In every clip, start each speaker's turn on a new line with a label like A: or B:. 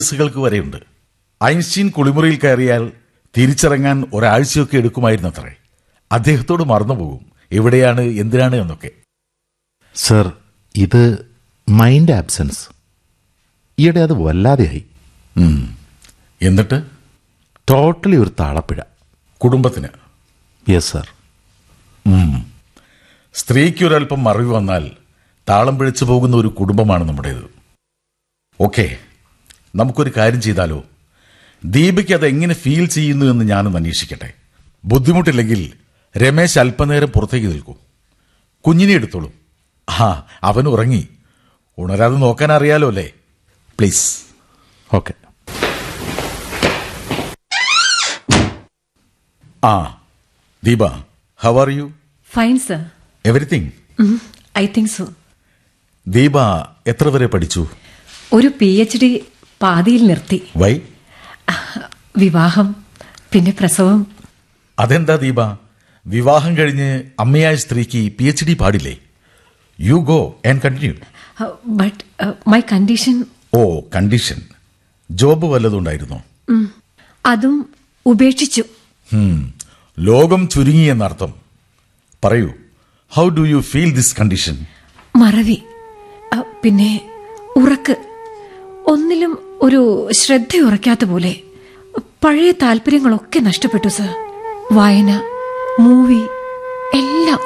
A: കേസുകൾക്ക് വരെയുണ്ട് ഐൻസ്റ്റീൻ കുളിമുറിയിൽ കയറിയാൽ തിരിച്ചിറങ്ങാൻ ഒരാഴ്ചയൊക്കെ എടുക്കുമായിരുന്നത്രേ അദ്ദേഹത്തോട് മറന്നുപോകും എവിടെയാണ് എന്തിനാണ് എന്നൊക്കെ
B: സർ ഇത് മൈൻഡ് ആബ്സെൻസ് ഈയിടെ അത് വല്ലാതെയായി
A: ഉം. എന്നിട്ട്
B: ടോട്ടലി ഒരു താളപ്പിഴ
A: കുടുംബത്തിന്
B: യെസ് സർ
A: സ്ത്രീക്ക് ഒരല്പം മറിവ് വന്നാൽ താളം പിഴച്ചു പോകുന്ന ഒരു കുടുംബമാണ് നമ്മുടേത് ഓക്കെ നമുക്കൊരു കാര്യം ചെയ്താലോ ദീപയ്ക്ക് അത് എങ്ങനെ ഫീൽ ചെയ്യുന്നു എന്ന് ഞാനൊന്ന് അന്വേഷിക്കട്ടെ ബുദ്ധിമുട്ടില്ലെങ്കിൽ രമേശ് അല്പനേരം പുറത്തേക്ക് നിൽക്കൂ കുഞ്ഞിനെ എടുത്തോളൂ ആ അവൻ ഉറങ്ങി ഉണരാതെ നോക്കാൻ അറിയാലോ അല്ലേ പ്ലീസ്
B: ഓക്കെ
A: ആ Deepa how are you
C: fine sir
A: everything
C: I think so
A: Deepa എത്ര വരെ പഠിച്ചു
C: ഒരു പി എച്ച് ഡി പാതിയിൽ നിർത്തി
A: വൈ
C: വിവാഹം പിന്നെ പ്രസവം
A: അതെന്താ ദീപ വിവാഹം കഴിഞ്ഞ് അമ്മയായ സ്ത്രീക്ക് പി എച്ച് ഡി പാടില്ലേ you go and continue
C: but my condition
A: oh condition job വല്ലതുണ്ടായിരുന്നോ
C: അതും ഉപേക്ഷിച്ചു
A: ഹും, ലോകം ചുരുങ്ങി എന്നർത്ഥം പറയൂ how do you feel this condition
C: മറവി അ, പിന്നെ ഉറക്ക് ഒന്നിലും ഒരു ശ്രദ്ധ ഉറക്കാത്ത പോലെ പഴയ താല്പര്യങ്ങളൊക്കെ നഷ്ടപ്പെട്ടു സർ വായന മൂവി എല്ലാം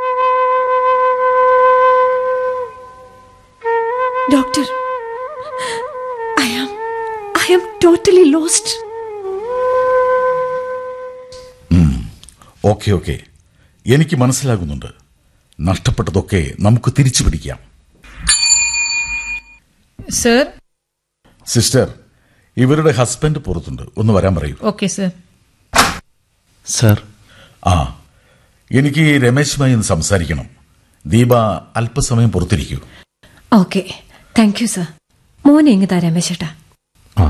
C: doctor I am I am totally lost
A: okay okay എനിക്ക് മനസ്സിലാകുന്നുണ്ട് നഷ്ടപ്പെട്ടതൊക്കെ നമുക്ക് തിരിച്ചു പിടിക്കാം
D: സർ
A: സിസ്റ്റർ ഇവരുടെ ഹസ്ബൻഡ് പുറത്തുണ്ട് ഒന്ന് വരാൻ പറയൂ
D: ഓക്കെ സർ
B: സർ
A: ആ എനിക്ക് രമേശുമായി ഒന്ന് സംസാരിക്കണം ദീപ അല്പസമയം പുറത്തിരിക്കൂ
C: ഓക്കെ താങ്ക് യു സർ മോനെ ഇങ്ങ് തരാം രമേശേട്ടാ
B: ആ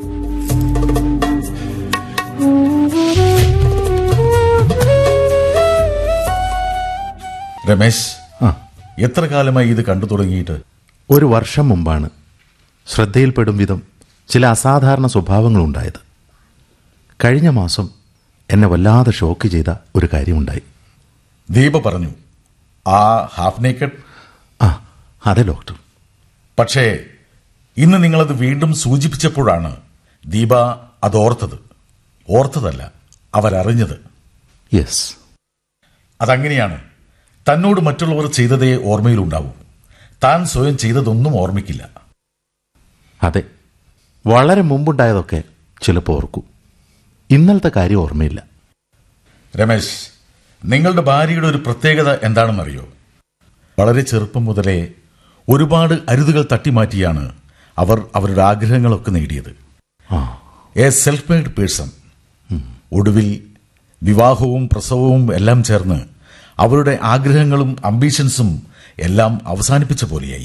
A: രമേശ്
B: ആ
A: എത്ര കാലമായി ഇത് കണ്ടു തുടങ്ങിയിട്ട്
B: ഒരു വർഷം മുമ്പാണ് ശ്രദ്ധയിൽപ്പെടും വിധം ചില അസാധാരണ സ്വഭാവങ്ങളുണ്ടായത് കഴിഞ്ഞ മാസം എന്നെ വല്ലാതെ ഷോക്ക് ചെയ്ത ഒരു കാര്യമുണ്ടായി
A: ദീപ പറഞ്ഞു ആ ഹാഫ് നേക്കഡ്
B: ആ അതെ ഡോക്ടർ
A: പക്ഷേ ഇന്ന് നിങ്ങളത് വീണ്ടും സൂചിപ്പിച്ചപ്പോഴാണ് ദീപ അത് ഓർത്തത് ഓർത്തതല്ല അവരറിഞ്ഞത്
B: യെസ്
A: അതങ്ങനെയാണ് തന്നോട് മറ്റുള്ളവർ ചെയ്തതേ ഓർമ്മയിലുണ്ടാവൂ താൻ സ്വയം ചെയ്തതൊന്നും ഓർമ്മിക്കില്ല
B: അതെ വളരെ മുമ്പുണ്ടായതൊക്കെ ചിലപ്പോൾ ഓർക്കും ഇന്നലത്തെ കാര്യം ഓർമ്മയില്ല
A: രമേശ് നിങ്ങളുടെ ഭാര്യയുടെ ഒരു പ്രത്യേകത എന്താണെന്നറിയോ വളരെ ചെറുപ്പം മുതലേ ഒരുപാട് അരുതുകൾ തട്ടിമാറ്റിയാണ് അവർ അവരുടെ ആഗ്രഹങ്ങളൊക്കെ നേടിയത്
B: ആ
A: എ സെൽഫ് മെയ്ഡ് പേഴ്സൺ ഒടുവിൽ വിവാഹവും പ്രസവവും എല്ലാം ചേർന്ന് അവരുടെ ആഗ്രഹങ്ങളും അംബീഷൻസും എല്ലാം അവസാനിപ്പിച്ച പോലെയായി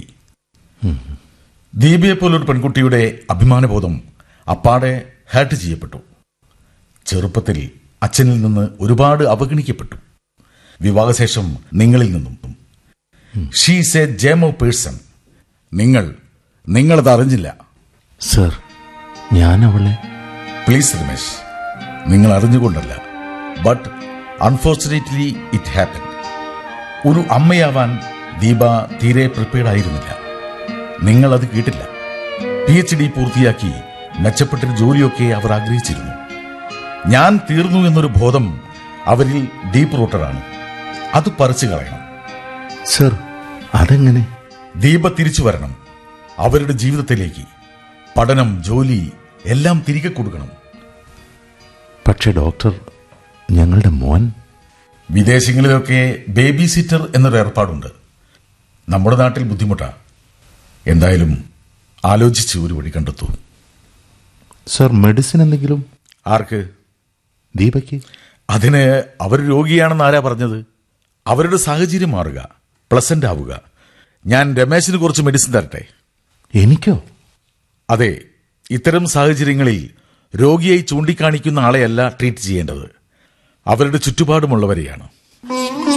A: ദീപയെ പോലൊരു പെൺകുട്ടിയുടെ അഭിമാനബോധം അപ്പാടെ ഹേർട്ട് ചെയ്യപ്പെട്ടു ചെറുപ്പത്തിൽ അച്ഛനിൽ നിന്ന് ഒരുപാട് അവഗണിക്കപ്പെട്ടു വിവാഹശേഷം നിങ്ങളിൽ നിന്നും ഷീസ് എ ജേമോ പേഴ്സൺ നിങ്ങൾ നിങ്ങളത് അറിഞ്ഞില്ല
B: സർ ഞാൻ അവളെ
A: പ്ലീസ് രമേശ് നിങ്ങൾ അറിഞ്ഞുകൊണ്ടല്ല ബട്ട് അൺഫോർച്ചുനേറ്റ്ലി ഇറ്റ് ഹാപ്പൻ ഒരു അമ്മയാവാൻ ദീപ തീരെ പ്രിപ്പയർഡ് ആയിരുന്നില്ല നിങ്ങൾ അത് കേട്ടില്ല പി എച്ച് ഡി പൂർത്തിയാക്കി മെച്ചപ്പെട്ടൊരു ജോലിയൊക്കെ അവർ ആഗ്രഹിച്ചിരുന്നു ഞാൻ തീർന്നു എന്നൊരു ബോധം അവരിൽ ഡീപ്പ് റൂട്ടഡാണ് അത് പറിച്ചു കളയണം
B: സർ അതെങ്ങനെ
A: ദീപ തിരിച്ചു വരണം അവരുടെ ജീവിതത്തിലേക്ക് പഠനം ജോലി എല്ലാം തിരികെ കൊടുക്കണം
B: പക്ഷേ ഡോക്ടർ ഞങ്ങളുടെ മോൻ
A: വിദേശങ്ങളിലൊക്കെ ബേബി സിറ്റർ എന്നൊരു ഏർപ്പാടുണ്ട് നമ്മുടെ നാട്ടിൽ ബുദ്ധിമുട്ടാ എന്തായാലും ആലോചിച്ച് ഒരു വഴി കണ്ടെത്തൂ
B: സർ മെഡിസിൻ എന്തെങ്കിലും
A: ആർക്ക്
B: ദീപയ്ക്ക്
A: അതിന് അവർ രോഗിയാണെന്ന് ആരാ പറഞ്ഞത് അവരുടെ സാഹചര്യം മാറുക പ്ലസന്റ് ആവുക ഞാൻ രമേശിന് കുറച്ച് മെഡിസിൻ തരട്ടെ
B: എനിക്കോ
A: അതെ ഇത്തരം സാഹചര്യങ്ങളിൽ രോഗിയായി ചൂണ്ടിക്കാണിക്കുന്ന ആളെയല്ല ട്രീറ്റ് ചെയ്യേണ്ടത് അവരുടെ ചുറ്റുപാടുമുള്ളവരെയാണ്